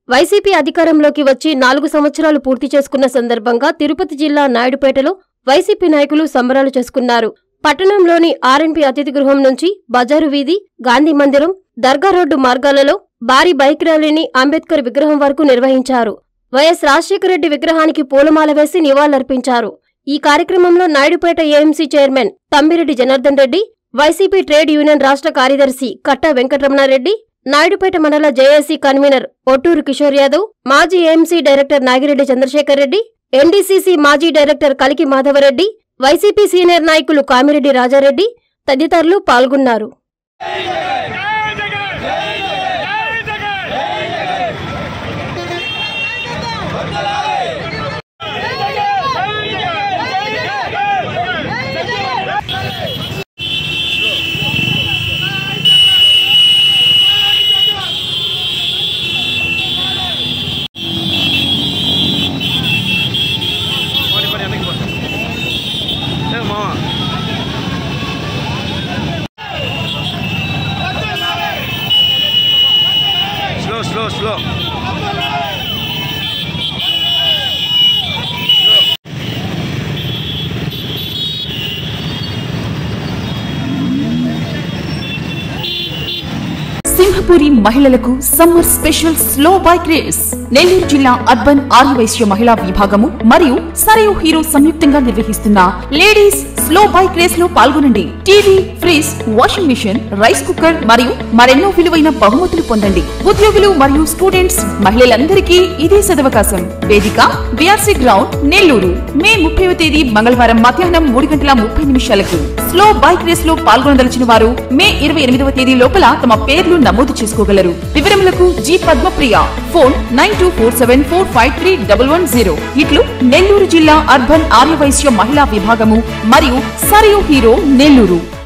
YCP అధికారంలోకి వచ్చి నాలుగు సంవత్సరాలు పూర్తి చేసుకున్న సందర్భంగా తిరుపతి జిల్లా నాయుడుపేటలో వైసీపీ నాయకులు సంబరాలు చేసుకున్నారు పట్టణంలోని ఆర్ఎన్పి అతిథి గృహం నుంచి బజారు వీధి గాంధీ మందిరం దర్గా రోడ్డు మార్గాలలో భారీ బైక్ ర్యాలీని అంబేద్కర్ విగ్రహం వరకు నిర్వహించారు వైఎస్ రాజశేఖర రెడ్డి విగ్రహానికి పూలమాల వేసి నివాళులర్పించారు ఈ కార్యక్రమంలో Naidupeta AMC chairman Thammireddy Janardhan Reddy YCP trade union రాష్ట్ర కార్యదర్శి కట్టా వెంకటరమణారెడ్డి నాయుడుపేట మండల జేఏసీ కన్వీనర్ ఒట్టూరు కిషోర్ యాదవ్ మాజీ AMC director Nagireddy Chandrashekar Reddy NDCC మాజీ director Kaliki Madhavareddy YCP senior నాయకులు కామిరెడ్డి రాజారెడ్డి తదితరులు పాల్గొన్నారు పడి పడి వెనక్కి పడి ఏ మామ స్లో స్లో స్లో సింహపురి మహిళలకు summer special slow bike race Nellore జిల్లా అర్బన్ ఆర్యవైశ్య మహిళా విభాగము మరియు సరయు హీరో సంయుక్తంగా నిర్వహిస్తున్న లేడీస్ స్లో బైక్ రేస్ లో పాల్గొనండి TV fridge washing machine rice cooker మరియు మరెన్నో విలువైన బహుమతులు పొందండి ఉద్యోగులు మరియు స్టూడెంట్స్ మహిళలందరికీ ఇదే సదవకాశం వేదిక బిఆర్సీ గ్రౌండ్ నెల్లూరు మే ముప్పైవ తేదీ మంగళవారం మధ్యాహ్నం మూడు గంటల ముప్పై నిమిషాలకు స్లో బైక్ రేస్ లో పాల్గొనదలిచిన వారు మే ఇరవై ఎనిమిదవ తేదీ లోపల తమ పేర్లు నమోదు చేసుకోగలరు వివరములకు G Padmapriya phone nine two four seven four five three double one zero ఇట్లు నెల్లూరు జిల్లా అర్బన్ ఆర్యవైశ్య మహిళా విభాగము మరియు సరియు హీరో నెల్లూరు